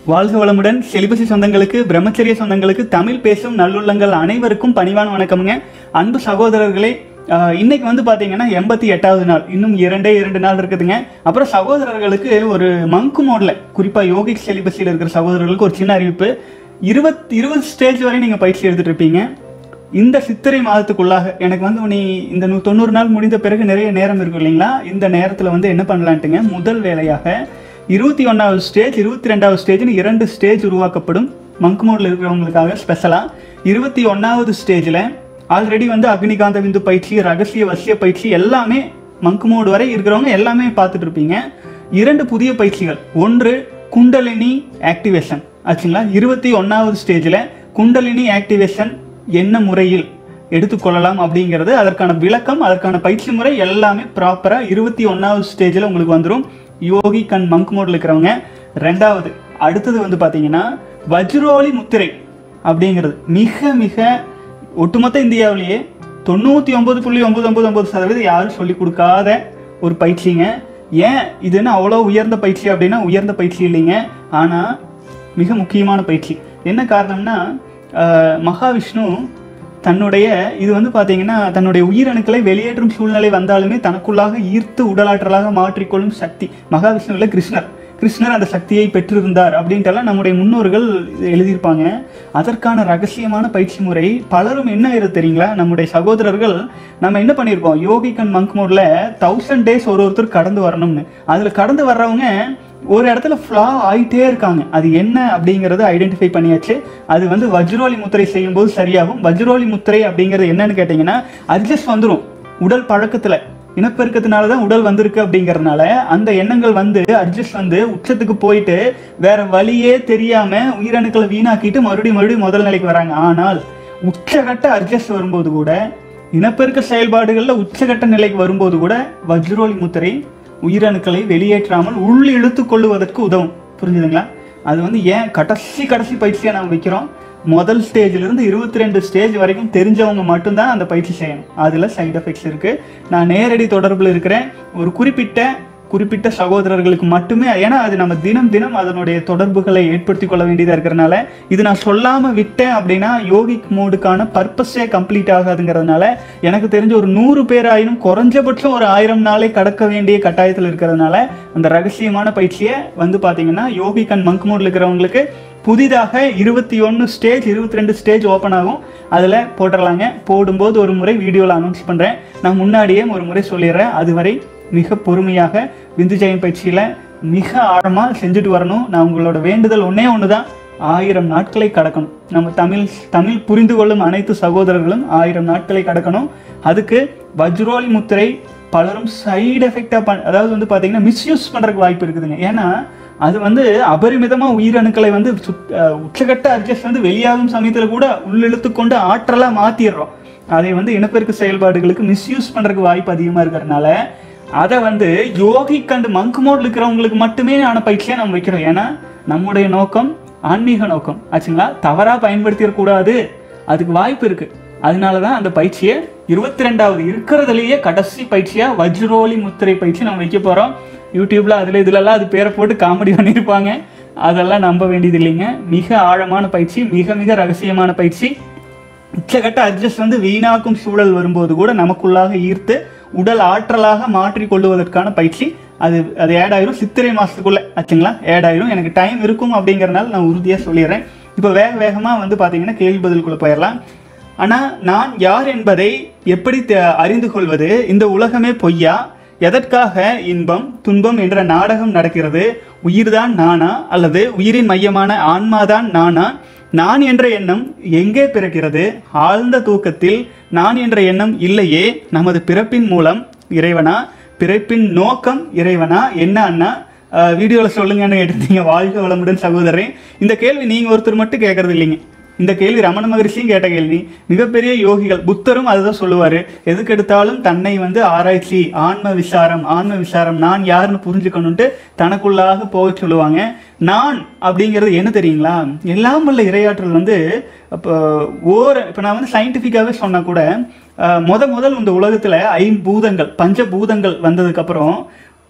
வாழ்க வளமுடன் செலிபசி சொந்தங்களுக்கு பிரம்மச்சரிய சொந்தங்களுக்கு தமிழ் பேசும் நல்லுள்ளங்கள் அனைவருக்கும் பணிவான வணக்கம்ங்க அன்பு சகோதரர்களே ஆஹ் இன்னைக்கு வந்து பாத்தீங்கன்னா எண்பத்தி எட்டாவது நாள் இன்னும் இரண்டே இரண்டு நாள் இருக்குதுங்க அப்புறம் சகோதரர்களுக்கு ஒரு மங்கு மோட்ல குறிப்பா யோகிக் செலிபஸில் இருக்கிற சகோதரர்களுக்கு ஒரு சின்ன அறிவிப்பு இருபத் இருபது ஸ்டேஜ் வரை நீங்க பயிற்சி எடுத்துட்டு இருப்பீங்க இந்த சித்திரை மாதத்துக்குள்ளாக எனக்கு வந்து நீ இந்த நூ- தொண்ணூறு நாள் முடிந்த பிறகு நிறைய நேரம் இருக்கும் இல்லைங்களா இந்த நேரத்தில் வந்து என்ன பண்ணலான்ட்டுங்க முதல் வேலையாக இருபத்தி ஒன்றாவது ஸ்டேஜ் இருபத்தி ரெண்டாவது ஸ்டேஜ்னு இரண்டு ஸ்டேஜ் உருவாக்கப்படும் மங்க் மோடில் இருக்கிறவங்களுக்காக ஸ்பெஷலாக இருபத்தி ஒன்றாவது ஸ்டேஜில் ஆல்ரெடி வந்து அக்னிகாந்த விந்து பயிற்சி ரகசிய வசிய பயிற்சி எல்லாமே மங்க் மோடு வரை இருக்கிறவங்க எல்லாமே பார்த்துட்டு இருப்பீங்க இரண்டு புதிய பயிற்சிகள் ஒன்று குண்டலினி ஆக்டிவேஷன் ஆச்சுங்களா இருபத்தி ஒன்றாவது ஸ்டேஜில் குண்டலினி ஆக்டிவேஷன் என்ன முறையில் எடுத்துக்கொள்ளலாம் அப்படிங்கிறது அதற்கான விளக்கம் அதற்கான பயிற்சி முறை எல்லாமே ப்ராப்பராக இருபத்தி ஒன்றாவது ஸ்டேஜில் உங்களுக்கு வந்துடும் யோகி கண் மங்க் மோடில் இருக்கிறவங்க ரெண்டாவது அடுத்தது வந்து பார்த்தீங்கன்னா வஜ்ரோலி முத்திரை அப்படிங்கிறது மிக மிக ஒட்டுமொத்த இந்தியாவிலேயே தொண்ணூற்றி ஒன்பது புள்ளி ஒன்பது ஒன்பது ஒன்பது சதவீதம் யாரும் சொல்லி கொடுக்காத ஒரு பயிற்சிங்க ஏன் இதுன்னு அவ்வளோ உயர்ந்த பயிற்சி அப்படின்னா உயர்ந்த பயிற்சி இல்லைங்க ஆனால் மிக முக்கியமான பயிற்சி என்ன காரணம்னா ஆஹ், மகாவிஷ்ணு தன்னுடைய இது வந்து பார்த்தீங்கன்னா தன்னுடைய உயிரணுக்களை வெளியேற்றும் சூழ்நிலை வந்தாலுமே தனக்குள்ளாக ஈர்த்து உடலாற்றலாக மாற்றிக்கொள்ளும் சக்தி மகாவிஷ்ணுவில் கிருஷ்ணர் கிருஷ்ணர் அந்த சக்தியை பெற்றிருந்தார் அப்படின்ட்டுலாம் நம்முடைய முன்னோர்கள் எழுதியிருப்பாங்க அதற்கான ரகசியமான பயிற்சி முறை பலரும் என்ன ஆயிருக்கு தெரியுங்களா நம்முடைய சகோதரர்கள் நம்ம என்ன பண்ணியிருக்கோம் யோகிகன் மங்க் மோட்ல தௌசண்ட் டேஸ் ஒரு ஒருத்தர் கடந்து வரணும்னு அதில் கடந்து வர்றவங்க ஒரு இடத்துல ஃப்ளா ஆயிட்டே இருக்காங்க அது என்ன அப்படிங்கறத ஐடென்டிஃபை பண்ணியாச்சு அது வந்து வஜ்ரோலி முத்திரை செய்யும்போது சரியாகும் வஜ்ரோலி முத்திரை அப்படிங்கிறது என்னன்னு கேட்டிங்கன்னா அட்ஜஸ்ட் வந்துடும் உடல் பழக்கத்துல இனப்பெருக்கத்தினால தான் உடல் வந்திருக்கு அப்படிங்கறதுனால அந்த எண்ணங்கள் வந்து அட்ஜஸ்ட் வந்து உச்சத்துக்கு போயிட்டு வேற வழியே தெரியாம உயிரணுக்களை வீணாக்கிட்டு மறுபடியும் மறுபடியும் முதல் நிலைக்கு வராங்க ஆனால் உச்சகட்ட அட்ஜஸ்ட் வரும்போது கூட இனப்பெருக்க செயல்பாடுகள்ல உச்சகட்ட நிலைக்கு வரும்போது கூட வஜ்ரோலி முத்திரை உயிரணுக்களை வெளியேற்றாமல் உள் இழுத்து கொள்ளுவதற்கு உதவும் புரிஞ்சுதுங்களா அது வந்து ஏன் கடைசி கடைசி பயிற்சியை நம்ம வைக்கிறோம் முதல் ஸ்டேஜ்ல இருந்து இருபத்தி ரெண்டு ஸ்டேஜ் வரைக்கும் தெரிஞ்சவங்க மட்டும்தான் அந்த பயிற்சி செய்யணும் அதில் சைடு எஃபெக்ட்ஸ் இருக்கு நான் நேரடி தொடர்பில் இருக்கிறேன் ஒரு குறிப்பிட்ட குறிப்பிட்ட சகோதரர்களுக்கு மட்டுமே ஏன்னா அது நம்ம தினம் தினம் அதனுடைய தொடர்புகளை ஏற்படுத்தி கொள்ள வேண்டியதாக இருக்கிறனால இது நான் சொல்லாமல் விட்டேன் அப்படின்னா யோகிக் மோடுக்கான பர்பஸே கம்ப்ளீட் ஆகாதுங்கிறதுனால எனக்கு தெரிஞ்ச ஒரு நூறு பேர் ஆயினும் குறைஞ்சபட்சம் ஒரு ஆயிரம் நாளை கடக்க வேண்டிய கட்டாயத்தில் இருக்கிறதுனால அந்த ரகசியமான பயிற்சியை வந்து பார்த்தீங்கன்னா யோகிக் அண்ட் மங்க் மோடில் இருக்கிறவங்களுக்கு புதிதாக இருபத்தி ஒன்று ஸ்டேஜ் இருபத்தி ரெண்டு ஸ்டேஜ் ஓப்பன் ஆகும் அதில் போட்டுடலாங்க போடும்போது ஒரு முறை வீடியோவில் அனௌன்ஸ் பண்ணுறேன் நான் முன்னாடியே ஒரு முறை சொல்லிடுறேன் அதுவரை மிக பொறுமையாக விந்து ஜெயம் பயிற்சியில் மிக ஆழமாக செஞ்சுட்டு வரணும் நான் உங்களோட வேண்டுதல் ஒன்றே ஒன்று தான் ஆயிரம் நாட்களை கடக்கணும் நம்ம தமிழ் தமிழ் புரிந்து கொள்ளும் அனைத்து சகோதரர்களும் ஆயிரம் நாட்களை கடக்கணும் அதுக்கு வஜ்ரோலி முத்திரை பலரும் சைடு எஃபெக்டாக பண் அதாவது வந்து பார்த்தீங்கன்னா மிஸ்யூஸ் பண்ணுறதுக்கு வாய்ப்பு இருக்குதுங்க ஏன்னா அது வந்து அபரிமிதமாக உயிரணுக்களை வந்து சுத்- அஹ் உச்சகட்ட அட்ஜஸ்ட் வந்து வெளியாகும் சமயத்தில் கூட உள்ளிழுத்து கொண்டு ஆற்றலாக மாற்றிடுறோம் அதை வந்து இனப்பெருக்க செயல்பாடுகளுக்கு மிஸ்யூஸ் பண்ணுறதுக்கு வாய்ப்பு அதிகமாக இருக்கிறதுனால அதை வந்து யோகி கண்டு மங்க் மோட்ல இருக்கிறவங்களுக்கு மட்டுமே ஆன பயிற்சியை நம்ம வைக்கிறோம் ஏன்னா நம்முடைய நோக்கம் ஆன்மீக நோக்கம் ஆச்சுங்களா தவறாக பயன்படுத்திடக்கூடாது அதுக்கு வாய்ப்பு இருக்கு அதனால தான் அந்த பயிற்சியை இருபத்தி ரெண்டாவது இருக்கிறதுலையே கடைசி பயிற்சியாக வஜ்ரோலி முத்திரை பயிற்சி நம்ம வைக்க போகிறோம் யூடியூப்ல அதில் இதுலலாம் அது பேரை போட்டு காமெடி பண்ணியிருப்பாங்க அதெல்லாம் நம்ப வேண்டியது இல்லைங்க மிக ஆழமான பயிற்சி மிக மிக ரகசியமான பயிற்சி உச்சகட்ட அட்ஜஸ்ட் வந்து வீணாக்கும் சூழல் வரும்போது கூட நமக்குள்ளாக ஈர்த்து உடல் ஆற்றலாக மாற்றி கொள்ளுவதற்கான பயிற்சி அது அது ஆட் ஆயிரும் சித்திரை மாதத்துக்குள்ளே ஆச்சுங்களா ஆட் ஆயிரும் எனக்கு டைம் இருக்கும் அப்படிங்கறதுனால நான் உறுதியாக சொல்லிடுறேன் இப்போ வேக வேகமாக வந்து பார்த்தீங்கன்னா கேள்வி பதிலுக்குள்ளே போயிடலாம் ஆனால் நான் யார் என்பதை எப்படி தெ- அறிந்து கொள்வது இந்த உலகமே பொய்யா எதற்காக இன்பம் துன்பம் என்ற நாடகம் நடக்கிறது உயிர்தான் நானா அல்லது உயிரின் மையமான ஆன்மாதான் நானா நான் என்ற எண்ணம் எங்கே பிறக்கிறது ஆழ்ந்த தூக்கத்தில் நான் என்ற எண்ணம் இல்லையே நமது பிறப்பின் மூலம் இறைவனா பிறப்பின் நோக்கம் இறைவனா என்ன அண்ணா வீடியோவில் சொல்லுங்கன்னு கேட்டிருந்தீங்க வாழ்க வளமுடன் சகோதரன் இந்த கேள்வி நீங்கள் ஒருத்தர் மட்டும் கேட்கறது இல்லைங்க இந்த கேள்வி ரமண மகரிஷியும் கேட்ட கேள்வி மிகப்பெரிய யோகிகள் புத்தரும் அதுதான் சொல்லுவாரு எதுக்கெடுத்தாலும் தன்னை வந்து ஆராய்ச்சி ஆன்ம விசாரம் ஆன்ம விசாரம் நான் யாருன்னு புரிஞ்சுக்கணுன்ட்டு தனக்குள்ளாக போக சொல்லுவாங்க நான் அப்படிங்கிறது என்ன தெரியுங்களா எல்லாம் வல்ல இரையாற்றல் வந்து இப்போ ஓர் இப்போ நான் வந்து சயின்டிஃபிக்காகவே சொன்னா கூட அஹ், முத முதல் இந்த உலகத்தில் ஐம்பூதங்கள் பஞ்சபூதங்கள் வந்ததுக்கப்புறம்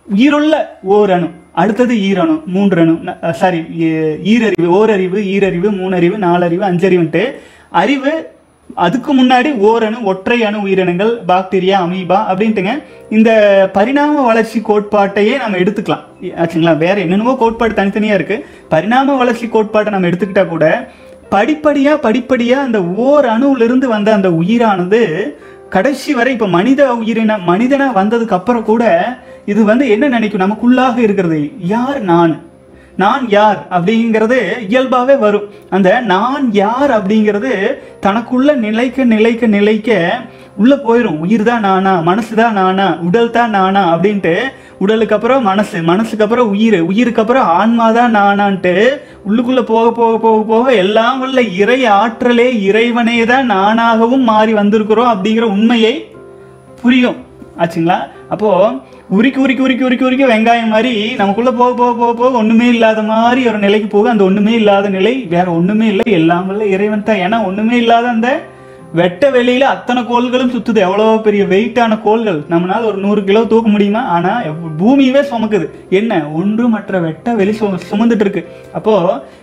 உயிருள்ள ஓரணு அடுத்தது ஈரணு மூன்றணு சாரி ஈரறிவு ஓரறிவு ஈரறிவு மூணறிவு நாலறிவு அஞ்சறிவுன்ட்டு அறிவு அதுக்கு முன்னாடி ஓரணு ஒற்றை அணு உயிரினங்கள் பாக்டீரியா அமீபா அப்படின்ட்டுங்க இந்த பரிணாம வளர்ச்சி கோட்பாட்டையே நம்ம எடுத்துக்கலாம் ஆச்சுங்களா வேற என்னென்னவோ கோட்பாடு தனித்தனியா இருக்கு பரிணாம வளர்ச்சி கோட்பாட்டை நம்ம எடுத்துக்கிட்டா கூட படிப்படியா படிப்படியா அந்த ஓர் அணுவிலிருந்து வந்த அந்த உயிரானது கடைசி வரை இப்ப மனித உயிரின மனிதனா வந்ததுக்கு அப்புறம் கூட இது வந்து என்ன நினைக்கும் நமக்குள்ளாக இருக்கிறது யார் நான் நான் யார் அப்படிங்கிறது இயல்பாவே வரும் அந்த நான் யார் அப்படிங்கிறது தனக்குள்ள நிலைக்க நிலைக்க நிலைக்க உள்ள போயிடும் உயிர் தான் நானா மனசு தான் நானா உடல் தான் நானா அப்படின்ட்டு உடலுக்கு அப்புறம் மனசு மனசுக்கு அப்புறம் உயிர் உயிருக்கு அப்புறம் ஆன்மா தான் நானான்ட்டு உள்ளுக்குள்ள போக போக போக போக எல்லாம் உள்ள இறை ஆற்றலே இறைவனே தான் நானாகவும் மாறி வந்திருக்கிறோம் அப்படிங்கிற உண்மையை புரியும் ஆச்சுங்களா அப்போ உரிக்கி உரிக்கி உரிக்கி உரிக்கி உரிக்கி வெங்காயம் மாதிரி நமக்குள்ள போக போக போக போக ஒண்ணுமே இல்லாத மாதிரி ஒரு நிலைக்கு போக அந்த ஒண்ணுமே இல்லாத நிலை வேற ஒண்ணுமே இல்லை எல்லாம் வல்ல இறைவன் தான் ஏன்னா ஒண்ணுமே இல்லாத அந்த வெட்ட வெளியில அத்தனை கோள்களும் சுத்துது எவ்வளவு பெரிய வெயிட்டான கோள்கள் நம்மளால ஒரு நூறு கிலோ தூக்க முடியுமா ஆனா எவ்வ- பூமியவே சுமக்குது என்ன ஒன்று மற்ற வெட்ட வெளி சு- சுமந்துட்டு இருக்கு அப்போ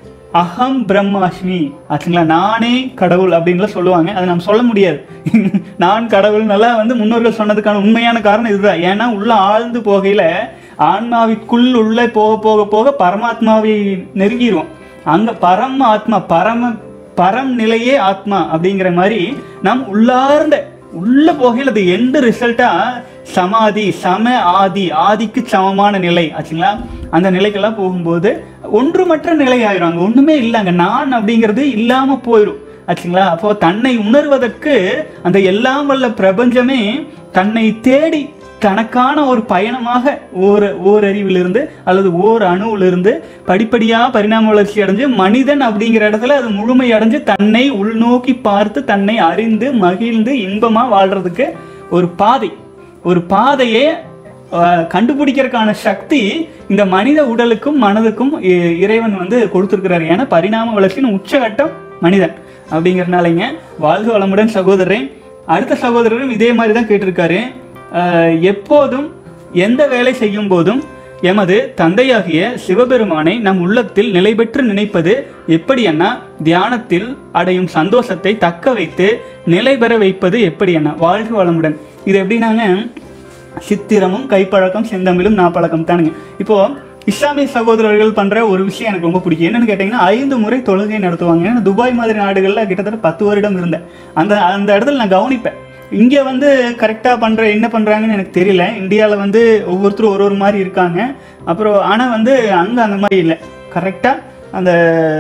அகம் பிரம்மாஸ்மி ஆச்சுங்களா நானே கடவுள் அப்படின்லாம் சொல்லுவாங்க அதை நம்ம சொல்ல முடியாது நான் கடவுள் நல்லா வந்து முன்னோர்கள் சொன்னதுக்கான உண்மையான காரணம் இதுதான் ஏன்னா உள்ள ஆழ்ந்து போகையில ஆன்மாவிற்குள் உள்ள போக போக போக பரமாத்மாவை நெருங்கிடுவோம் அங்க பரம ஆத்மா பரம பரம் நிலையே ஆத்மா அப்படிங்கிற மாதிரி நாம் உள்ளார்ந்த உள்ள போகையில் அது எந்த ரிசல்ட்டா சமாதி சம ஆதி ஆதிக்கு சமமான நிலை ஆச்சுங்களா அந்த நிலைக்கெல்லாம் போகும்போது ஒன்றுமற்ற நிலை ஆயிரும் அங்க ஒண்ணுமே இல்லை அங்க நான் அப்படிங்கிறது இல்லாம போயிடும் ஆச்சுங்களா அப்போ தன்னை உணர்வதற்கு அந்த எல்லாம் வல்ல பிரபஞ்சமே தன்னை தேடி தனக்கான ஒரு பயணமாக ஓர் ஓரறிவிலிருந்து அல்லது ஓர் அணுவிலிருந்து படிப்படியா பரிணாம வளர்ச்சி அடைஞ்சு மனிதன் அப்படிங்கிற இடத்துல அது முழுமை அடைஞ்சு தன்னை உள்நோக்கி பார்த்து தன்னை அறிந்து மகிழ்ந்து இன்பமா வாழ்றதுக்கு ஒரு பாதை ஒரு பாதையே அஹ், கண்டுபிடிக்கிறதுக்கான சக்தி இந்த மனித உடலுக்கும் மனதுக்கும் இ- இறைவன் வந்து கொடுத்துருக்கிறாரு ஏன்னா பரிணாம வளர்ச்சியின் உச்சகட்டம் மனிதன் அப்படிங்கறதுனாலங்க வாழ்க வளமுடன் சகோதரன் அடுத்த சகோதரரும் இதே மாதிரி தான் கேட்டிருக்காரு அஹ், எப்போதும் எந்த வேலை செய்யும் போதும் எமது தந்தையாகிய சிவபெருமானை நம் உள்ளத்தில் நிலை பெற்று நினைப்பது எப்படி அண்ணா தியானத்தில் அடையும் சந்தோஷத்தை தக்க வைத்து நிலை பெற வைப்பது எப்படி அண்ணா வாழ்க வளமுடன் இது எப்படின்னாங்க சித்திரமும் கைப்பழக்கம் செந்தமிழும் நாப்பழக்கம் தானுங்க இப்போ இஸ்லாமிய சகோதரர்கள் பண்ற ஒரு விஷயம் எனக்கு ரொம்ப பிடிக்கும் என்னன்னு கேட்டீங்கன்னா ஐந்து முறை தொழுகை நடத்துவாங்க ஏன்னா துபாய் மாதிரி நாடுகள்ல கிட்டத்தட்ட பத்து வருடம் இருந்தேன் அந்த அந்த இடத்துல நான் கவனிப்பேன் இங்க வந்து கரெக்டா பண்ற என்ன பண்றாங்கன்னு எனக்கு தெரியல இந்தியால வந்து ஒவ்வொருத்தரும் ஒரு ஒரு மாதிரி இருக்காங்க அப்புறம் ஆனா வந்து அங்க அந்த மாதிரி இல்லை கரெக்டா அந்த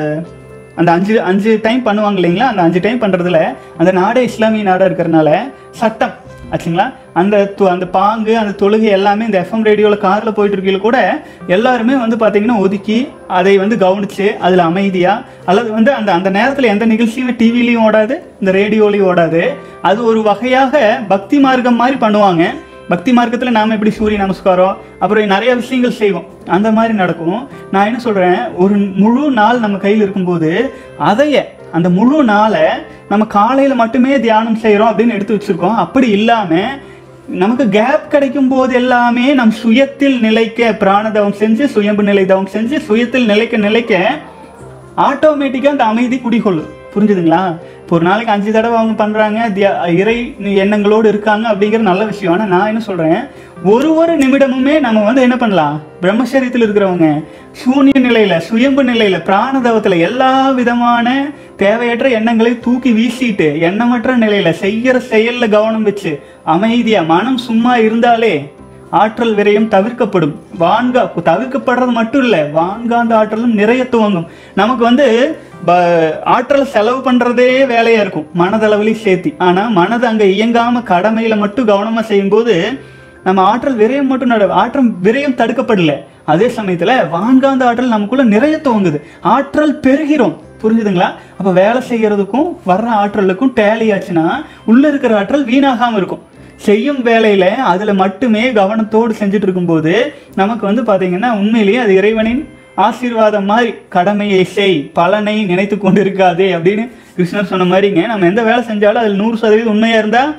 அந்த அஞ்சு அஞ்சு டைம் பண்ணுவாங்க இல்லைங்களா அந்த அஞ்சு டைம் பண்றதுல அந்த நாடே இஸ்லாமிய நாடா இருக்கிறனால சட்டம் ஆச்சுங்களா அந்த து- அந்த பாங்கு அந்த தொழுகை எல்லாமே இந்த எஃப்எம் ரேடியோவில் காரில் போயிட்டு இருக்கையில கூட எல்லாருமே வந்து பார்த்தீங்கன்னா ஒதுக்கி அதை வந்து கவனிச்சு அதில் அமைதியாக அல்லது வந்து அந்த அந்த நேரத்தில் எந்த நிகழ்ச்சியுமே டிவிலையும் ஓடாது இந்த ரேடியோலையும் ஓடாது அது ஒரு வகையாக பக்தி மார்க்கம் மாதிரி பண்ணுவாங்க பக்தி மார்க்கத்தில் நாம எப்படி சூரிய நமஸ்காரம் அப்புறம் நிறைய விஷயங்கள் செய்வோம் அந்த மாதிரி நடக்கும் நான் என்ன சொல்றேன் ஒரு முழு நாள் நம்ம கையில் இருக்கும்போது அதைய அந்த முழு நாளை நம்ம காலையில மட்டுமே தியானம் செய்றோம் அப்படின்னு எடுத்து வச்சிருக்கோம் அப்படி இல்லாம நமக்கு கேப் கிடைக்கும் போது எல்லாமே நம் சுயத்தில் நிலைக்க பிராணதவம் செஞ்சு சுயம்பு நிலை தவம் செஞ்சு சுயத்தில் நிலைக்க நிலைக்க ஆட்டோமேட்டிக்காக அந்த அமைதி குடிகொள்ளும் புரிஞ்சுதுங்களா இப்போ ஒரு நாளைக்கு அஞ்சு தடவை அவங்க பண்றாங்க தியா- இறை எண்ணங்களோடு இருக்காங்க அப்படிங்கிற நல்ல விஷயம் ஆனால் நான் என்ன சொல்றேன் ஒரு ஒரு நிமிடமுமே நம்ம வந்து என்ன பண்ணலாம் பிரம்மச்சரியத்தில் இருக்கிறவங்க சூன்ய நிலையில சுயம்பு நிலையில பிராணதவத்துல எல்லா விதமான தேவையற்ற எண்ணங்களை தூக்கி வீசிட்டு எண்ணமற்ற நிலையில செய்யற செயல்ல கவனம் வச்சு அமைதியா மனம் சும்மா இருந்தாலே ஆற்றல் விரயம் தவிர்க்கப்படும் வான்கா தவிர்க்கப்படுறது மட்டும் இல்ல வான்காந்த ஆற்றலும் நிறைய துவங்கும் நமக்கு வந்து ப- ஆற்றல் செலவு பண்றதே வேலையா இருக்கும் மனதளவுலையும் சேர்த்தி ஆனா மனது அங்க இயங்காம கடமையில மட்டும் கவனமா செய்யும்போது நம்ம ஆற்றல் விரயம் மட்டும் நட ஆற்றல் விரயம் தடுக்கப்படல அதே சமயத்துல வான்காந்த ஆற்றல் நமக்குள்ள நிறைய துவங்குது ஆற்றல் பெருகிறோம் புரிஞ்சுதுங்களா அப்ப வேலை செய்யறதுக்கும் வர்ற ஆற்றலுக்கும் டேலி ஆச்சுன்னா உள்ள இருக்கிற ஆற்றல் வீணாகாம இருக்கும் செய்யும் வேலையில அதுல மட்டுமே கவனத்தோடு செஞ்சுட்டு இருக்கும்போது நமக்கு வந்து பாத்தீங்கன்னா உண்மையிலேயே அது இறைவனின் ஆசீர்வாதம் மாதிரி கடமையை செய் பலனை நினைத்து கொண்டு இருக்காதே அப்படின்னு கிருஷ்ணர் சொன்ன மாதிரிங்க நம்ம எந்த வேலை செஞ்சாலும் அதில் நூறு சதவீதம் உண்மையா இருந்தா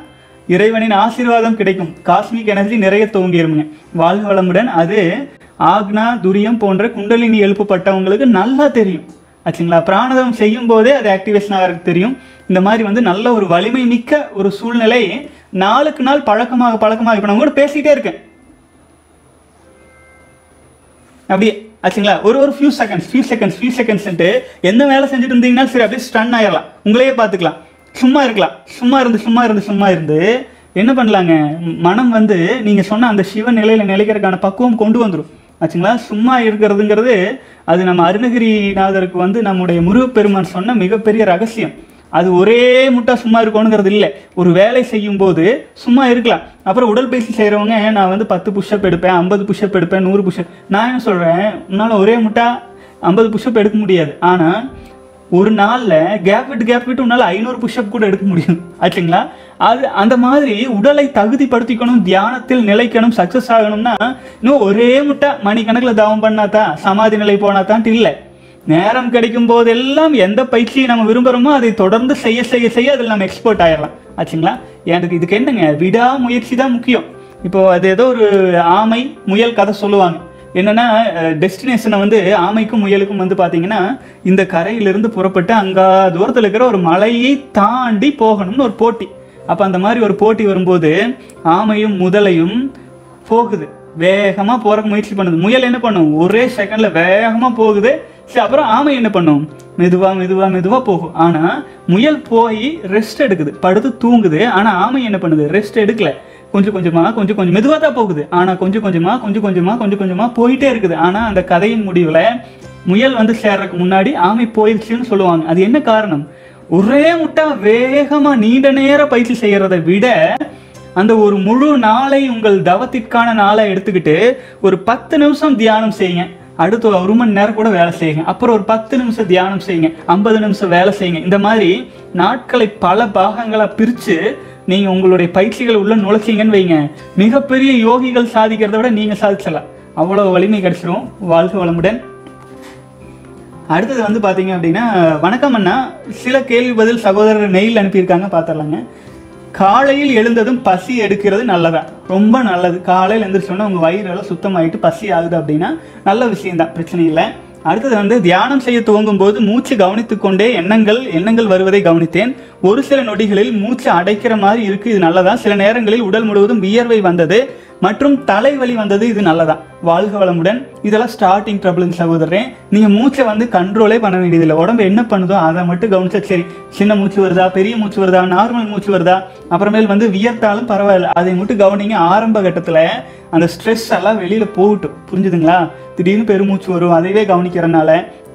இறைவனின் ஆசீர்வாதம் கிடைக்கும் காஸ்மிக் எனர்ஜி நிறைய தூங்கிருமுங்க வாழ்க வளமுடன் அது ஆக்னா துரியம் போன்ற குண்டலினி எழுப்பப்பட்டவங்களுக்கு நல்லா தெரியும் ஆச்சுங்களா பிராணதம் செய்யும் போதே அது ஆக்டிவேஷன் ஆகிறதுக்கு தெரியும் இந்த மாதிரி வந்து நல்ல ஒரு வலிமை மிக்க ஒரு சூழ்நிலை நாளுக்கு நாள் பழக்கமாக பழக்கமாக இப்போ நான் கூட பேசிக்கிட்டே இருக்கேன் அப்படியே ஆச்சுங்களா ஒரு ஒரு few seconds few seconds few செகண்ட்ஸ்ன்ட்டு எந்த வேலை செஞ்சுட்டு இருந்தீங்கன்னா சரி அப்படியே ஸ்டன் ஆயிடலாம் உங்களையே பார்த்துக்கலாம் சும்மா இருக்கலாம் சும்மா இருந்து சும்மா இருந்து சும்மா இருந்து என்ன பண்ணலாங்க மனம் வந்து நீங்க சொன்ன அந்த சிவ நிலையில நிலைக்கிறதுக்கான பக்குவம் கொண்டு வந்துடும் ஆச்சுங்களா சும்மா இருக்கிறதுங்கிறது அது நம்ம அருணகிரிநாதருக்கு வந்து நம்முடைய முருகப்பெருமான் சொன்ன மிகப்பெரிய ரகசியம் அது ஒரே முட்டா சும்மா இருக்கணுங்கிறது இல்லை ஒரு வேலை செய்யும் போது சும்மா இருக்கலாம் அப்புறம் உடற்பயிற்சி செய்கிறவங்க நான் வந்து பத்து புஷ்அப் எடுப்பேன் ஐம்பது புஷ்அப் எடுப்பேன் நூறு புஷ்அப் நான் என்ன சொல்கிறேன் உன்னால் ஒரே முட்டா ஐம்பது புஷ்அப் எடுக்க முடியாது ஆனால் ஒரு நாளில் கேப் விட்டு கேப் விட்டு உன்னால் ஐநூறு புஷ்அப் கூட எடுக்க முடியும் ஆச்சுங்களா அது அந்த மாதிரி உடலை தகுதிப்படுத்திக்கணும் தியானத்தில் நிலைக்கணும் சக்ஸஸ் ஆகணும்னா இன்னும் ஒரே முட்டா மணிக்கணக்கில் தவம் பண்ணாதான் சமாதி நிலை போனாதான் இல்லை நேரம் கிடைக்கும் போதெல்லாம் எந்த பயிற்சியை நம்ம விரும்புகிறோமோ அதை தொடர்ந்து செய்ய செய்ய செய்ய அதில் நம்ம எக்ஸ்பர்ட் ஆயிடலாம் ஆச்சுங்களா எனக்கு இதுக்கு என்னங்க விடாமுயற்சி தான் முக்கியம் இப்போ அது ஏதோ ஒரு ஆமை முயல் கதை சொல்லுவாங்க என்னன்னா டெஸ்டினேஷனை வந்து ஆமைக்கும் முயலுக்கும் வந்து பார்த்தீங்கன்னா இந்த கரையிலிருந்து புறப்பட்டு அங்க தூரத்தில் இருக்கிற ஒரு மலையை தாண்டி போகணும்னு ஒரு போட்டி அப்போ அந்த மாதிரி ஒரு போட்டி வரும்போது ஆமையும் முதலையும் போகுது வேகமா போறக்கு முயற்சி பண்ணுது முயல் என்ன பண்ணும் ஒரே செகண்ட்ல வேகமா போகுது சரி அப்புறம் ஆமை என்ன பண்ணும் மெதுவா மெதுவா மெதுவா போகும் ஆனா முயல் போய் ரெஸ்ட் எடுக்குது படுத்து தூங்குது ஆனா ஆமை என்ன பண்ணுது ரெஸ்ட் எடுக்கல கொஞ்சம் கொஞ்சமா கொஞ்சம் கொஞ்சம் மெதுவா தான் போகுது ஆனா கொஞ்சம் கொஞ்சமா கொஞ்சம் கொஞ்சமா கொஞ்சம் கொஞ்சமா போயிட்டே இருக்குது ஆனா அந்த கதையின் முடிவுல முயல் வந்து சேர்றதுக்கு முன்னாடி ஆமை போயிடுச்சுன்னு சொல்லுவாங்க அது என்ன காரணம் ஒரே முட்டா வேகமா நீண்ட நேர பயிற்சி செய்யறதை விட அந்த ஒரு முழு நாளை உங்கள் தவத்திற்கான நாளை எடுத்துக்கிட்டு ஒரு பத்து நிமிஷம் தியானம் செய்யுங்க அடுத்து ஒரு மணி நேரம் கூட வேலை செய்யுங்க அப்புறம் ஒரு பத்து நிமிஷம் தியானம் செய்யுங்க ஐம்பது நிமிஷம் வேலை செய்யுங்க இந்த மாதிரி நாட்களை பல பாகங்களா பிரிச்சு நீங்க உங்களுடைய பயிற்சிகள் உள்ள நுழைச்சிங்கன்னு வைங்க மிகப்பெரிய யோகிகள் சாதிக்கிறத விட நீங்க சாதிச்சலாம் அவ்வளவு வலிமை கிடைச்சிரும் வாழ்க வளமுடன் அடுத்தது வந்து பாத்தீங்க அப்படின்னா வணக்கம் அண்ணா சில கேள்வி பதில் சகோதரர் மெயில் அனுப்பியிருக்காங்க பார்த்துடலாங்க காலையில் எழுந்ததும் பசி எடுக்கிறது நல்லதா ரொம்ப நல்லது காலையில் எழுந்திரிச்சோன்னா உங்கள் வயிறெல்லாம் சுத்தமாயிட்டு பசி ஆகுது அப்படின்னா நல்ல விஷயம்தான் பிரச்சனை இல்லை அடுத்தது வந்து தியானம் செய்ய துவங்கும் போது மூச்சு கவனித்துக் கொண்டே எண்ணங்கள் எண்ணங்கள் வருவதை கவனித்தேன் ஒரு சில நொடிகளில் மூச்சு அடைக்கிற மாதிரி இருக்கு இது நல்லதா சில நேரங்களில் உடல் முழுவதும் வியர்வை வந்தது மற்றும் தலைவலி வந்தது இது நல்லதா வாழ்க வளமுடன் இதெல்லாம் ஸ்டார்டிங் ட்ரபிளுங்க சகோதரன் நீங்க மூச்சை வந்து கண்ட்ரோலே பண்ண வேண்டியதில்லை உடம்பு என்ன பண்ணுதோ அதை மட்டும் கவனிச்சா சரி சின்ன மூச்சு வருதா பெரிய மூச்சு வருதா நார்மல் மூச்சு வருதா அப்புறமேல் வந்து வியர்த்தாலும் பரவாயில்ல அதை மட்டும் கவனிங்க ஆரம்ப கட்டத்துல அந்த ஸ்ட்ரெஸ் எல்லாம் வெளியில போகட்டும் புரிஞ்சுதுங்களா திடீர்னு பெருமூச்சு வரும் அதைவே கவனிக்கிறனால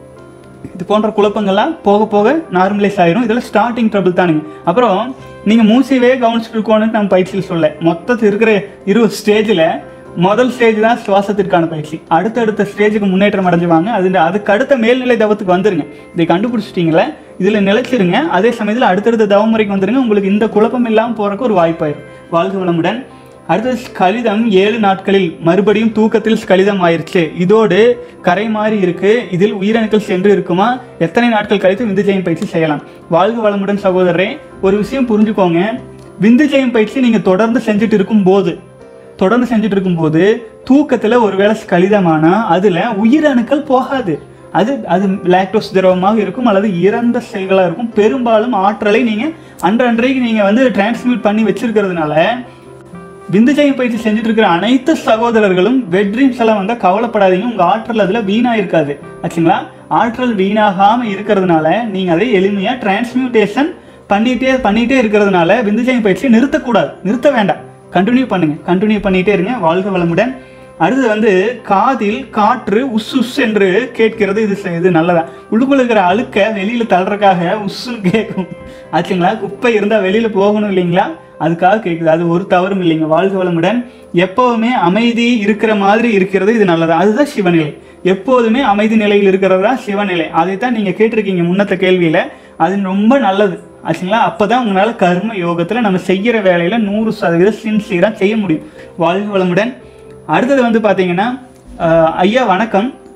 இது போன்ற குழப்பங்கள்லாம் போக போக நார்மலைஸ் ஆயிரும் இதெல்லாம் ஸ்டார்டிங் ட்ரபிள் தானுங்க அப்புறம் நீங்கள் மூச்சையவே கவனிச்சுட்டு இருக்கோன்னு நம்ம பயிற்சியில் சொல்ல மொத்தத்தில் இருக்கிற இருபது ஸ்டேஜில் முதல் ஸ்டேஜ் தான் சுவாசத்திற்கான பயிற்சி அடுத்தடுத்த ஸ்டேஜுக்கு முன்னேற்றம் அடைஞ்சுவாங்க அது அதுக்கு அடுத்த மேல்நிலை தவத்துக்கு வந்துருங்க இதை கண்டுபிடிச்சிட்டீங்களே இதில் நிலைச்சிருங்க அதே சமயத்தில் அடுத்தடுத்த தவம் முறைக்கு வந்துருங்க உங்களுக்கு இந்த குழப்பம் இல்லாமல் போறதுக்கு ஒரு வாய்ப்பாயிரும் வாழ்க வளமுடன் அடுத்தது கலிதம் ஏழு நாட்களில் மறுபடியும் தூக்கத்தில் கலிதம் ஆயிருச்சு இதோடு கரை மாறி இருக்கு இதில் உயிரணுக்கள் சென்று இருக்குமா எத்தனை நாட்கள் கழித்து விந்து ஜெயம் பயிற்சி செய்யலாம் வாழ்க வளமுடன் சகோதரரே ஒரு விஷயம் புரிஞ்சுக்கோங்க விந்து ஜெயம் பயிற்சி நீங்க தொடர்ந்து செஞ்சுட்டு இருக்கும் போது தொடர்ந்து செஞ்சுட்டு இருக்கும்போது தூக்கத்துல ஒருவேளை கலிதமானா அதுல உயிரணுக்கள் போகாது அது அது லாக்டோஸ் திரவமாக இருக்கும் அல்லது இறந்த செல்களாக இருக்கும் பெரும்பாலும் ஆற்றலை நீங்க அன்றன்றைக்கு நீங்க வந்து டிரான்ஸ்மியூட் பண்ணி வச்சிருக்கிறதுனால விந்துஜயம் பயிற்சி செஞ்சுட்டு இருக்கிற அனைத்து சகோதரர்களும் வெட் ட்ரீம்ஸ் எல்லாம் வந்தா கவலைப்படாதீங்க உங்க ஆற்றல் அதுல வீணா இருக்காது ஆச்சுங்களா ஆற்றல் வீணாகாம இருக்கிறதுனால நீங்க அதை எளிமையா டிரான்ஸ்மியூட்டேஷன் பண்ணிட்டே பண்ணிட்டே இருக்கிறதுனால விந்துஜயம் பயிற்சி நிறுத்தக்கூடாது நிறுத்த வேண்டாம் கண்டினியூ பண்ணுங்க கண்டினியூ பண்ணிட்டே இருங்க வாழ்க வளமுடன் அடுத்தது வந்து காதில் காற்று உஸ் உஸ் என்று கேட்கிறது இது செ- இது நல்லதா உள்ளுக்குள்ள இருக்கிற அழுக்க வெளியில தள்ளுறதுக்காக உஸ்ஸுன்னு கேட்கும் ஆச்சுங்களா குப்பை இருந்தா வெளியில போகணும் இல்லைங்களா அதுக்காக கேட்குது அது ஒரு தவறும் இல்லைங்க வாழ்க வளமுடன் எப்பவுமே அமைதி இருக்கிற மாதிரி இருக்கிறது இது நல்லதா அதுதான் சிவநிலை எப்போதுமே அமைதி நிலையில் இருக்கிறது தான் சிவநிலை அதைத்தான் நீங்க கேட்டிருக்கீங்க முன்னத்த கேள்வியில அது ரொம்ப நல்லது ஆச்சுங்களா அப்பதான் உங்களால கர்ம யோகத்துல நம்ம செய்யற வேலையில நூறு சதவீதம் சின்சியரா செய்ய முடியும் வாழ்க வளமுடன் அடுத்தது வந்து பாத்தீங்கன்னா ஆஹ், ஐயா வணக்கம்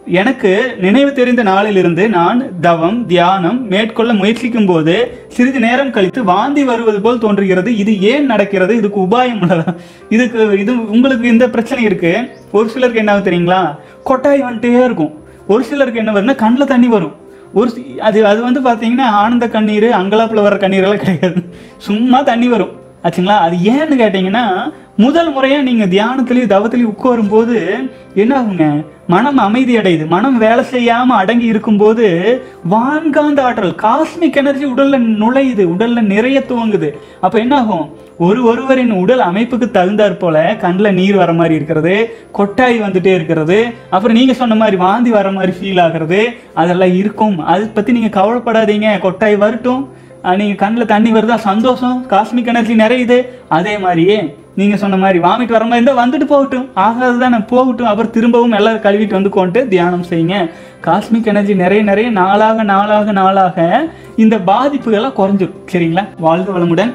எனக்கு நினைவு தெரிந்த நாளிலிருந்து நான் தவம் தியானம் மேற்கொள்ள முயற்சிக்கும் போது சிறிது நேரம் கழித்து வாந்தி வருவது போல் தோன்றுகிறது இது ஏன் நடக்கிறது இதுக்கு உபாயம் உள்ளதா இதுக்கு இது உங்களுக்கு இந்த பிரச்சனை இருக்கு ஒரு சிலருக்கு என்ன ஆகும் தெரியுங்களா கொட்டாய் வந்துட்டே இருக்கும் ஒரு சிலருக்கு என்ன வரும்னா கண்ணில் தண்ணி வரும் ஒரு சி- அது அது வந்து பார்த்தீங்கன்னா ஆனந்த கண்ணீர் அங்கலாப்பில் வர கண்ணீர் எல்லாம் கிடையாது சும்மா தண்ணி வரும் ஆச்சுங்களா அது ஏன்னு கேட்டிங்கன்னா முதல் முறையாக நீங்கள் தியானத்துலேயும் தவத்திலையும் உட்காரும் போது என்ன ஆகுங்க மனம் அமைதி அடையுது மனம் வேலை செய்யாமல் அடங்கி இருக்கும்போது வான்காந்த ஆற்றல் காஸ்மிக் எனர்ஜி உடல்ல நுழையுது உடல்ல நிறைய துவங்குது அப்ப என்ன ஆகும் ஒரு ஒருவரின் உடல் அமைப்புக்கு தகுந்தாற் போல கண்ணில் நீர் வர மாதிரி இருக்கிறது கொட்டாய் வந்துட்டே இருக்கிறது அப்புறம் நீங்க சொன்ன மாதிரி வாந்தி வர மாதிரி ஃபீல் ஆகுறது அதெல்லாம் இருக்கும் அதை பத்தி நீங்க கவலைப்படாதீங்க கொட்டாய் வரட்டும் அஹ் நீங்க கண்ணில் தண்ணி வருதா சந்தோஷம் காஸ்மிக் எனர்ஜி நிறையுது அதே மாதிரியே நீங்க சொன்ன மாதிரி வாமிட் வர மாதிரி இருந்தால் வந்துட்டு போகட்டும் ஆகாது தானே போகட்டும் அப்புறம் திரும்பவும் எல்லாம் கழுவிட்டு வந்து கொண்டு தியானம் செய்யுங்க காஸ்மிக் எனர்ஜி நிறைய நிறைய நாளாக நாளாக நாளாக இந்த பாதிப்புகள்லாம் குறைஞ்சிரும் சரிங்களா வாழ்க வளமுடன்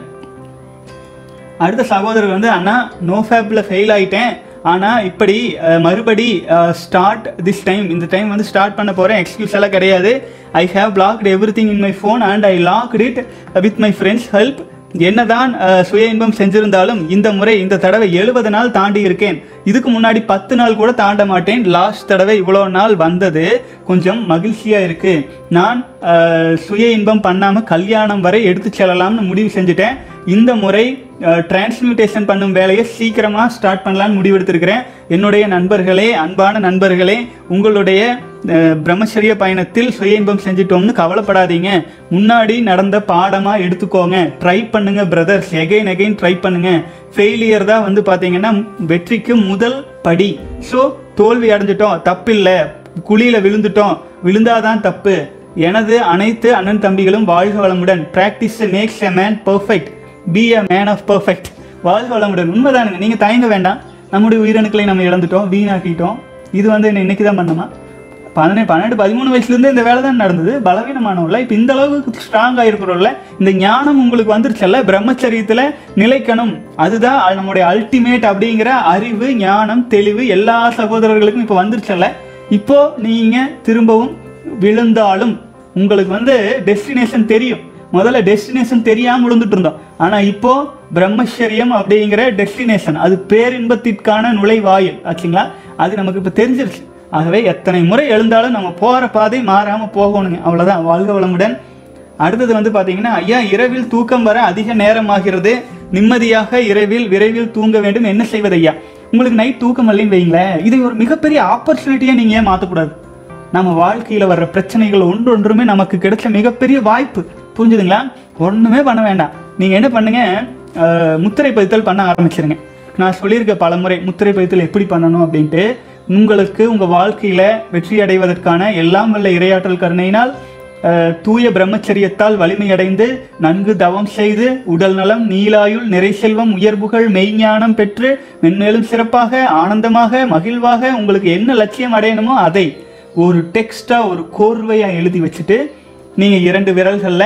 அடுத்த சகோதரர் வந்து அண்ணா நோ ஃபேப்பில் ஃபெயில் ஆயிட்டேன் ஆனால் இப்படி அஹ், மறுபடி ஸ்டார்ட் திஸ் டைம் இந்த டைம் வந்து ஸ்டார்ட் பண்ண போகிறேன் எக்ஸ்கியூஸ் எல்லாம் கிடையாது I have blocked everything in my phone and I locked it with my friends help என்னதான் அஹ், சுய இன்பம் செஞ்சிருந்தாலும் இந்த முறை இந்த தடவை எழுபது நாள் தாண்டி இருக்கேன் இதுக்கு முன்னாடி பத்து நாள் கூட தாண்ட மாட்டேன் லாஸ்ட் தடவை இவ்வளோ நாள் வந்தது கொஞ்சம் மகிழ்ச்சியா இருக்கு நான் அஹ், சுய இன்பம் பண்ணாம கல்யாணம் வரை எடுத்து செல்லலாம்னு முடிவு செஞ்சுட்டேன் இந்த முறை டிரான்ஸ்மியூட்டேஷன் பண்ணும் வேலையை சீக்கிரமா ஸ்டார்ட் பண்ணலாம்னு முடிவெடுத்திருக்கிறேன் என்னுடைய நண்பர்களே அன்பான நண்பர்களே உங்களுடைய அஹ், பிரம்மச்சரிய பயணத்தில் சுய இன்பம் செஞ்சிட்டோம்னு கவலைப்படாதீங்க முன்னாடி நடந்த பாடமா எடுத்துக்கோங்க ட்ரை பண்ணுங்க பிரதர்ஸ் எகைன் எகைன் ட்ரை பண்ணுங்க ஃபெயிலியர் தான் வந்து பாத்தீங்கன்னா வெற்றிக்கு முதல் படி ஸோ தோல்வி அடைஞ்சிட்டோம் தப்பில்லை குழியில விழுந்துட்டோம் விழுந்தாதான் தப்பு எனது அனைத்து அண்ணன் தம்பிகளும் வாழ்க வளமுடன் practice makes a man perfect be a man of perfect வாழ்க வளமுடன் உண்மைதானுங்க நீங்க தயங்க வேண்டாம் நம்முடைய உயிரணுக்களை நம்ம இழந்துட்டோம் வீணாக்கிட்டோம் இது வந்து என்ன இன்னைக்கு தான் பண்ணமா பதினெட்டு பன்னெண்டு பதிமூணு வயசுலேருந்து இந்த வேலை தான் நடந்தது பலவீனமானவங்கள இப்போ இந்த அளவுக்கு ஸ்ட்ராங்காக இருக்கிறவங்கள இந்த ஞானம் உங்களுக்கு வந்துருச்சல்ல பிரம்மச்சரியத்தில் நிலைக்கணும் அதுதான் அது நம்முடைய அல்டிமேட் அப்படிங்கிற அறிவு ஞானம் தெளிவு எல்லா சகோதரர்களுக்கும் இப்போ வந்துருச்சல்ல இப்போ நீங்க திரும்பவும் விழுந்தாலும் உங்களுக்கு வந்து டெஸ்டினேஷன் தெரியும் முதல்ல டெஸ்டினேஷன் தெரியாம விழுந்துட்டு இருந்தோம் ஆனா இப்போ பிரம்மச்சரியம் அப்படிங்கிற டெஸ்டினேஷன் அது பேரின்பத்திற்கான நுழைவாயில் ஆச்சுங்களா அது நமக்கு இப்போ தெரிஞ்சிருச்சு ஆகவே எத்தனை முறை எழுந்தாலும் நம்ம போற பாதை மாறாம போகணுங்க அவ்வளவுதான் வாழ்க வளமுடன் அடுத்தது வந்து பாத்தீங்கன்னா ஐயா இரவில் தூக்கம் வர அதிக நேரம் ஆகிறது நிம்மதியாக இரவில் விரைவில் தூங்க வேண்டும் என்ன செய்வது ஐயா உங்களுக்கு நைட் தூக்கம் இல்லைன்னு வைங்களேன் இதை ஒரு மிகப்பெரிய ஆப்பர்ச்சுனிட்டியா நீங்க ஏன் மாத்தக்கூடாது நம்ம வாழ்க்கையில வர்ற பிரச்சனைகள் ஒன்று ஒன்றுமே நமக்கு கிடைச்ச மிகப்பெரிய வாய்ப்பு புரிஞ்சுதுங்களா ஒண்ணுமே பண்ண வேண்டாம் நீங்க என்ன பண்ணுங்க அஹ், முத்திரை பதித்தல் பண்ண ஆரம்பிச்சிருங்க நான் சொல்லியிருக்க பலமுறை முத்திரை பதித்தல் எப்படி பண்ணணும் அப்படின்ட்டு உங்களுக்கு உங்க வாழ்க்கையில வெற்றி அடைவதற்கான எல்லாம் வல்ல இரையாற்றல் கருணையினால் அஹ், தூய பிரம்மச்சரியத்தால் வலிமையடைந்து நன்கு தவம் செய்து உடல் நலம் நீலாயுள் நிறை செல்வம் உயர்வுகள் மெய்ஞானம் பெற்று மென்மேலும் சிறப்பாக ஆனந்தமாக மகிழ்வாக உங்களுக்கு என்ன லட்சியம் அடையணுமோ அதை ஒரு டெக்ஸ்டா ஒரு கோர்வையா எழுதி வச்சுட்டு நீங்க இரண்டு விரல்கள்ல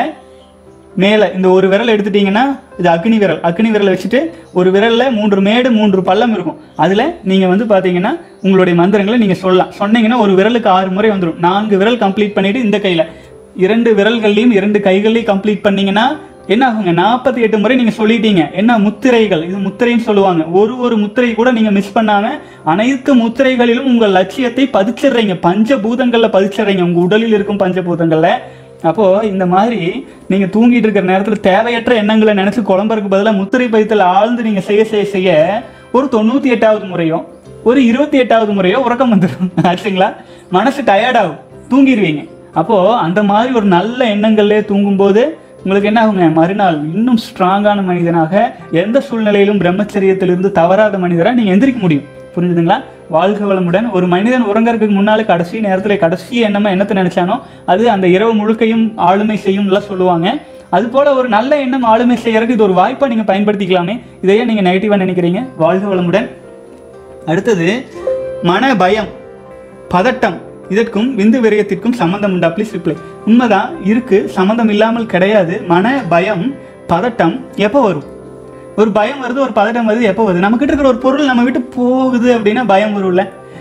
மேல இந்த ஒரு விரல் எடுத்துட்டீங்கன்னா இது அக்னி விரல் அக்னி விரலை வச்சுட்டு ஒரு விரல்ல மூன்று மேடு மூன்று பள்ளம் இருக்கும் அதுல நீங்க வந்து பாத்தீங்கன்னா உங்களுடைய மந்திரங்களை நீங்க சொல்லலாம் சொன்னீங்கன்னா ஒரு விரலுக்கு ஆறு முறை வந்துடும் நான்கு விரல் கம்ப்ளீட் பண்ணிட்டு இந்த கையில இரண்டு விரல்கள்லையும் இரண்டு கைகள்லையும் கம்ப்ளீட் பண்ணீங்கன்னா என்ன ஆகுங்க நாற்பத்தி எட்டு முறை நீங்க சொல்லிட்டீங்க என்ன முத்திரைகள் இது முத்திரைன்னு சொல்லுவாங்க ஒரு ஒரு முத்திரை கூட நீங்க மிஸ் பண்ணாம அனைத்து முத்திரைகளிலும் உங்கள் லட்சியத்தை பதிச்சிடுறீங்க பஞ்சபூதங்கள்ல பதிச்சிடுறீங்க உங்க உடலில் இருக்கும் பஞ்சபூதங்கள்ல அப்போ இந்த மாதிரி நீங்க தூங்கிட்டு இருக்கிற நேரத்துல தேவையற்ற எண்ணங்களை நினைச்சு குழம்புறதுக்கு பதிலாக முத்திரை பதித்தல் ஆழ்ந்து நீங்க செய்ய செய்ய செய்ய ஒரு தொண்ணூத்தி எட்டாவது முறையோ ஒரு இருபத்தி எட்டாவது முறையோ உறக்கம் வந்துடும் ஆச்சுங்களா மனசு டயர்ட் ஆகும் தூங்கிடுவீங்க அப்போ அந்த மாதிரி ஒரு நல்ல எண்ணங்கள்லே தூங்கும்போது உங்களுக்கு என்ன ஆகுங்க மறுநாள் இன்னும் ஸ்ட்ராங்கான மனிதனாக எந்த சூழ்நிலையிலும் பிரம்மச்சரியத்திலிருந்து தவறாத மனிதராக நீங்க எந்திரிக்க முடியும் புரிஞ்சுதுங்களா வாழ்க வளமுடன் ஒரு மனிதன் உறங்கறதுக்கு முன்னால கடைசி நேரத்துல கடைசி எண்ணமா என்னத்தை நினைச்சானோ அது அந்த இரவு முழுக்கையும் ஆளுமை செய்யும்லாம் சொல்லுவாங்க அது போல ஒரு நல்ல எண்ணம் ஆளுமை செய்யறதுக்கு இது ஒரு வாய்ப்பா நீங்க பயன்படுத்திக்கலாமே இதையே நீங்க நெகட்டிவா நினைக்கிறீங்க வாழ்க வளமுடன் அடுத்தது மன பயம் பதட்டம் இதற்கும் விந்து விரயத்திற்கும் சம்மந்தம் உண்டா ப்ளீஸ் ரிப்ளை உண்மைதான் இருக்கு சம்மந்தம் இல்லாமல் கிடையாது மன பயம் பதட்டம் எப்போ வரும் ஒரு பயம் வருது ஒரு பதட்டம் வருது எப்போ வருது நம்ம கிட்ட இருக்கிற ஒரு பொருள் நம்ம விட்டு போகுது அப்படின்னா பயம் வரும்ல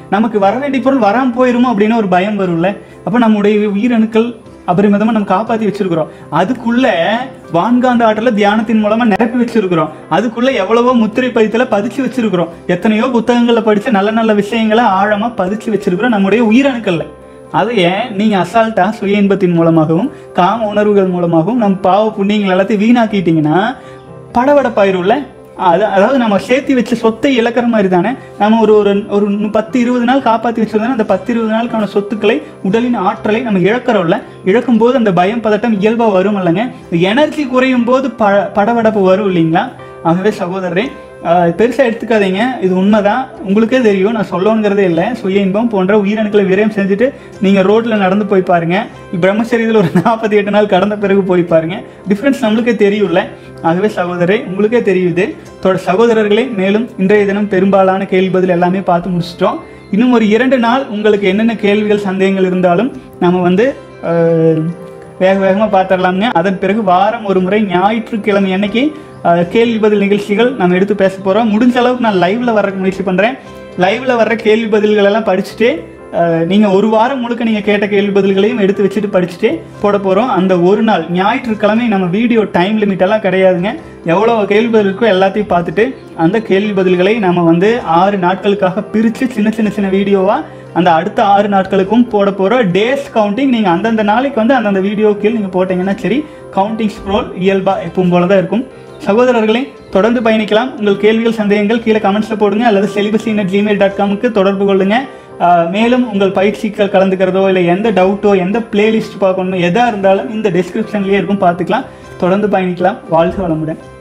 நமக்கு வர வேண்டிய பொருள் வராமல் போயிருமோ அப்படின்னு ஒரு பயம் வரும்ல அப்போ நம்முடைய உயிரணுக்கள் அபரிமிதமா நம்ம காப்பாத்தி வச்சிருக்கிறோம் அதுக்குள்ள வான்காந்த ஆற்றல தியானத்தின் மூலமா நிரப்பி வச்சிருக்கிறோம் அதுக்குள்ள எவ்வளவோ முத்திரை பதித்துல பதிச்சு வச்சிருக்கிறோம் எத்தனையோ புத்தகங்கள்ல படிச்ச நல்ல நல்ல விஷயங்களை ஆழமா பதிச்சு வச்சிருக்கிறோம் நம்முடைய உயிரணுக்கள்ல அதை ஏன் நீங்க அசால்ட்டா சுய இன்பத்தின் மூலமாகவும் காம உணர்வுகள் மூலமாகவும் நம்ம பாவ புண்ணியங்கள் எல்லாத்தையும் வீணாக்கிட்டீங்கன்னா படபடப்பாயிரும்ல அது அதாவது நம்ம சேர்த்து வச்ச சொத்தை இழக்கிற மாதிரி தானே நம்ம ஒரு ஒரு ஒரு நு- பத்து இருபது நாள் காப்பாற்றி வச்சிருந்தோம்னா அந்த பத்து இருபது நாளுக்கான சொத்துக்களை உடலின் ஆற்றலை நம்ம இழக்கிறோம்ல இழக்கும் போது அந்த பயம் பதட்டம் இயல்பா வரும் இல்லைங்க எனர்ஜி குறையும் போது ப படபடப்பு வரும் இல்லைங்களா ஆகவே சகோதரரே ஆஹ் பெருசா எடுத்துக்காதீங்க இது உண்மைதான் உங்களுக்கே தெரியும் நான் சொல்லணுங்கிறதே இல்லை சுய இன்பம் போன்ற உயிரணுக்களை விரயம் செஞ்சுட்டு நீங்க ரோட்ல நடந்து போய் பாருங்க பிரம்மச்சரியத்தில் ஒரு நாற்பத்தி எட்டு நாள் கடந்த பிறகு போய் பாருங்க டிஃப்ரென்ஸ் நம்மளுக்கே தெரியும்ல ஆகவே சகோதரரே உங்களுக்கே தெரியுது தொட சகோதரர்களே மேலும் இன்றைய தினம் பெரும்பாலான கேள்வி பதில் எல்லாமே பார்த்து முடிச்சிட்டோம் இன்னும் ஒரு இரண்டு நாள் உங்களுக்கு என்னென்ன கேள்விகள் சந்தேகங்கள் இருந்தாலும் நம்ம வந்து ஆஹ், வேக வேகமாக பார்த்துடலாமுங்க அதன் பிறகு வாரம் ஒரு முறை ஞாயிற்றுக்கிழமை அன்னைக்கு அஹ், கேள்வி பதில் நிகழ்ச்சிகள் நம்ம எடுத்து பேச போகிறோம் முடிஞ்ச அளவுக்கு நான் லைவ்ல வர்றதுக்கு முயற்சி பண்ணுறேன் லைவ்ல வர்ற கேள்வி பதில்கள் எல்லாம் படிச்சுட்டு அஹ், நீங்க ஒரு வாரம் முழுக்க நீங்க கேட்ட கேள்வி பதில்களையும் எடுத்து வச்சுட்டு படிச்சுட்டே போட போறோம் அந்த ஒரு நாள் ஞாயிற்றுக்கிழமை நம்ம வீடியோ டைம் லிமிட் எல்லாம் கிடையாதுங்க எவ்வளவு கேள்வி பதில் இருக்கோ எல்லாத்தையும் பார்த்துட்டு அந்த கேள்வி பதில்களை நம்ம வந்து ஆறு நாட்களுக்காக பிரித்து சின்ன சின்ன சின்ன வீடியோவா அந்த அடுத்த ஆறு நாட்களுக்கும் போட போகிற டேஸ் கவுண்டிங் நீங்கள் அந்தந்த நாளைக்கு வந்து அந்தந்த வீடியோ கீழ் நீங்கள் போட்டீங்கன்னா சரி கவுண்டிங் ஸ்க்ரோல் இயல்பாக எப்பவும் போல தான் இருக்கும் சகோதரர்களே தொடர்ந்து பயணிக்கலாம் உங்கள் கேள்விகள் சந்தேகங்கள் கீழே கமெண்ட்ஸில் போடுங்க அல்லது செலிபஸின் ஜிமெயில் டாட் காமுக்கு தொடர்பு கொள்ளுங்க ஆஹ் மேலும் உங்கள் பயிற்சிகள் கலந்துக்கிறதோ இல்லை எந்த டவுட்டோ எந்த பிளேலிஸ்ட் பார்க்கணும் எதாக இருந்தாலும் இந்த டிஸ்கிரிப்ஷன்லேயே இருக்கும் பார்த்துக்கலாம் தொடர்ந்து பயணிக்கலாம் வாழ்க வளமுடன்